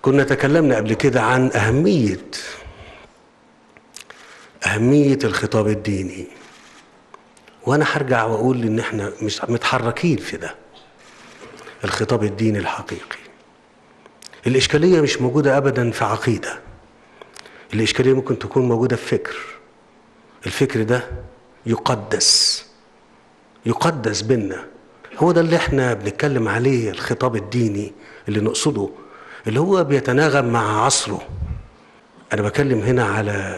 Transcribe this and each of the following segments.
كنا تكلمنا قبل كده عن أهمية أهمية الخطاب الديني وأنا هرجع وأقول إن إحنا مش متحركين في ده الخطاب الديني الحقيقي الإشكالية مش موجودة أبدا في عقيدة الإشكالية ممكن تكون موجودة في فكر الفكر ده يقدس يقدس بينا هو ده اللي احنا بنتكلم عليه الخطاب الديني اللي نقصده اللي هو بيتناغم مع عصره انا بكلم هنا على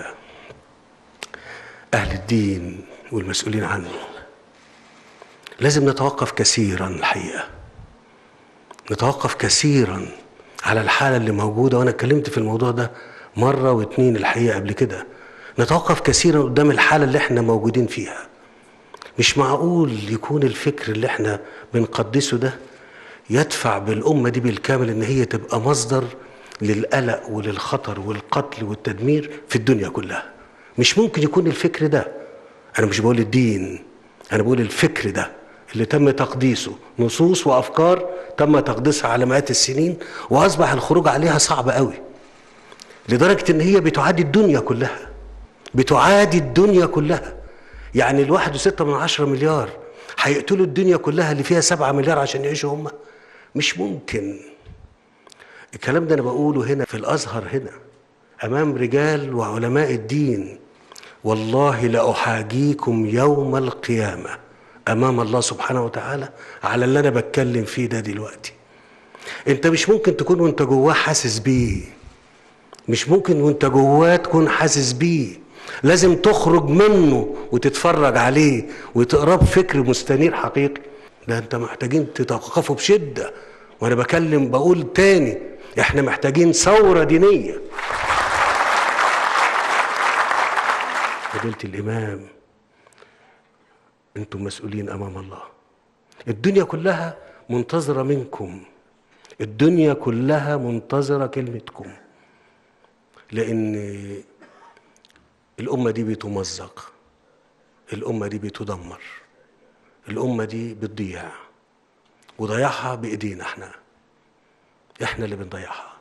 اهل الدين والمسؤولين عنه لازم نتوقف كثيرا الحقيقه نتوقف كثيرا على الحاله اللي موجوده وانا اتكلمت في الموضوع ده مره واتنين الحقيقه قبل كده نتوقف كثيرا قدام الحاله اللي احنا موجودين فيها مش معقول يكون الفكر اللي احنا بنقدسه ده يدفع بالأمة دي بالكامل إن هي تبقى مصدر للقلق وللخطر والقتل والتدمير في الدنيا كلها مش ممكن يكون الفكر ده أنا مش بقول الدين أنا بقول الفكر ده اللي تم تقديسه نصوص وأفكار تم تقديسها على مئات السنين وأصبح الخروج عليها صعب قوي لدرجة إن هي بتعادي الدنيا كلها بتعادي الدنيا كلها يعني الواحد وستة من عشرة مليار هيقتلوا الدنيا كلها اللي فيها سبعة مليار عشان يعيشوا هم مش ممكن الكلام ده أنا بقوله هنا في الأزهر هنا أمام رجال وعلماء الدين والله لأحاجيكم يوم القيامة أمام الله سبحانه وتعالى على اللي أنا بتكلم فيه ده دلوقتي أنت مش ممكن تكون وأنت جواه حاسس بيه مش ممكن وأنت جواه تكون حاسس بيه لازم تخرج منه وتتفرج عليه وتقراه بفكر مستنير حقيقي ده انت محتاجين تتوقفوا بشده وانا بكلم بقول تاني احنا محتاجين ثوره دينيه فضيله الامام انتم مسؤولين امام الله الدنيا كلها منتظره منكم الدنيا كلها منتظره كلمتكم لان الأمة دي بتمزق الأمة دي بتدمر الأمة دي بتضيع وضياعها بإيدينا احنا احنا اللي بنضيعها